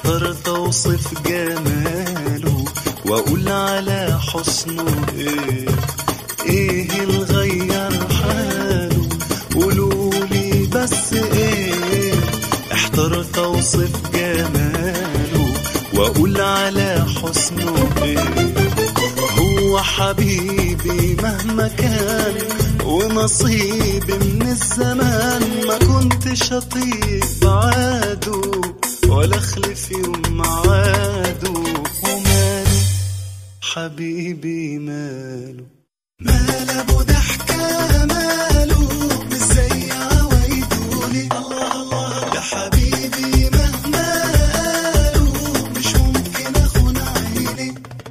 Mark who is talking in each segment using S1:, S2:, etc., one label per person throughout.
S1: احترت اوصف جماله واقول على حسنه ايه ايه الغير حاله قولولي بس ايه احترت اوصف جماله واقول على حسنه ايه هو حبيبي مهما كان ونصيبي من الزمان ما كنتش اطيق بعاده ولا اخلف يوم معاده وماله حبيبي ماله مال ابو ضحكه ماله مش زي عوايدولي يا حبيبي مهما قالوا مش ممكن اخون عيني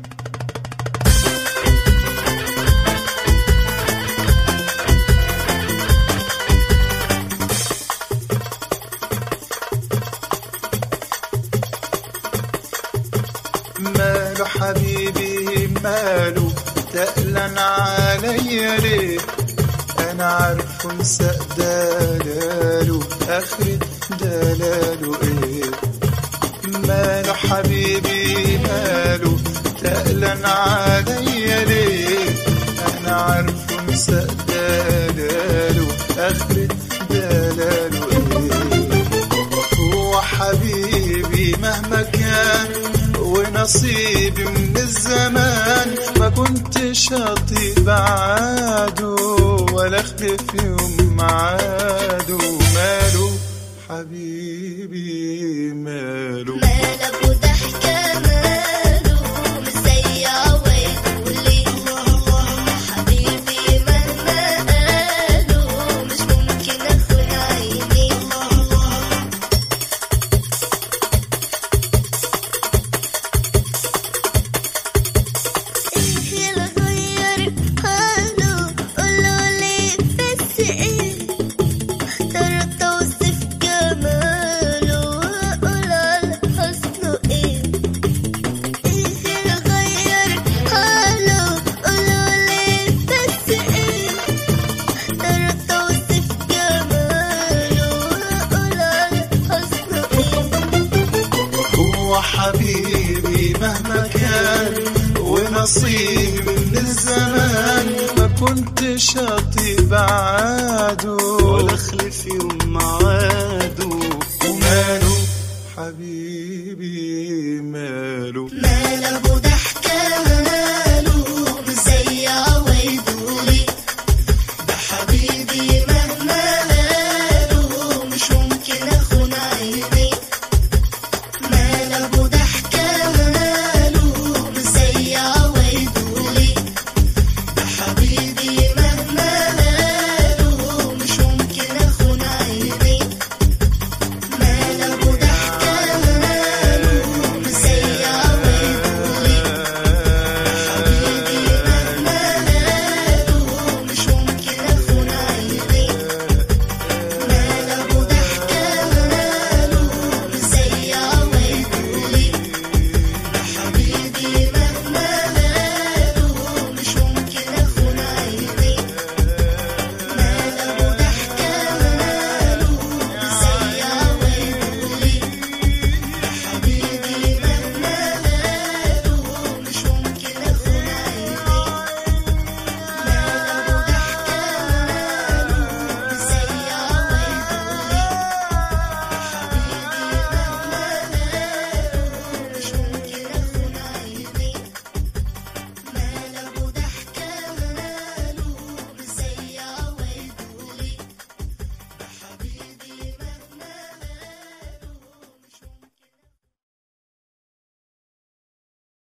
S2: ماله حبيبي ماله تقلن عليا ليه انا عارف انسى دلاله اخر دلاله ايه ماله حبيبي ماله تقلن عليا ليه انا عارف انسى دلاله اخر دلاله ايه هو حبيبي مهما كان ونصيبي من الزمان ما كنتش اطيق بعاده ولا اخلف يوم معاده ماله حبيبي ماله
S3: مال ابو ضحكه ماله مش زي عوايدولي حبيبي مهما قالوا مش ممكن اخون عيني يغير حاله قولولي بس ايه اخترت اوصف جماله واقول على حسنه ايه ايه يغير حاله قولولي بس ايه اخترت اوصف جماله واقول على حسنه ايه
S1: هو حبيبي مهما كان ونصيبي من الزمان
S2: ما كنتش اطيق بعاده
S1: ولا اخلف يوم معاده
S2: وماله حبيبي ماله
S3: مال ابو ضحكه ماله مش زي عوايدولي ده حبيبي مهما قالوا مش ممكن اخون عيني مال ابو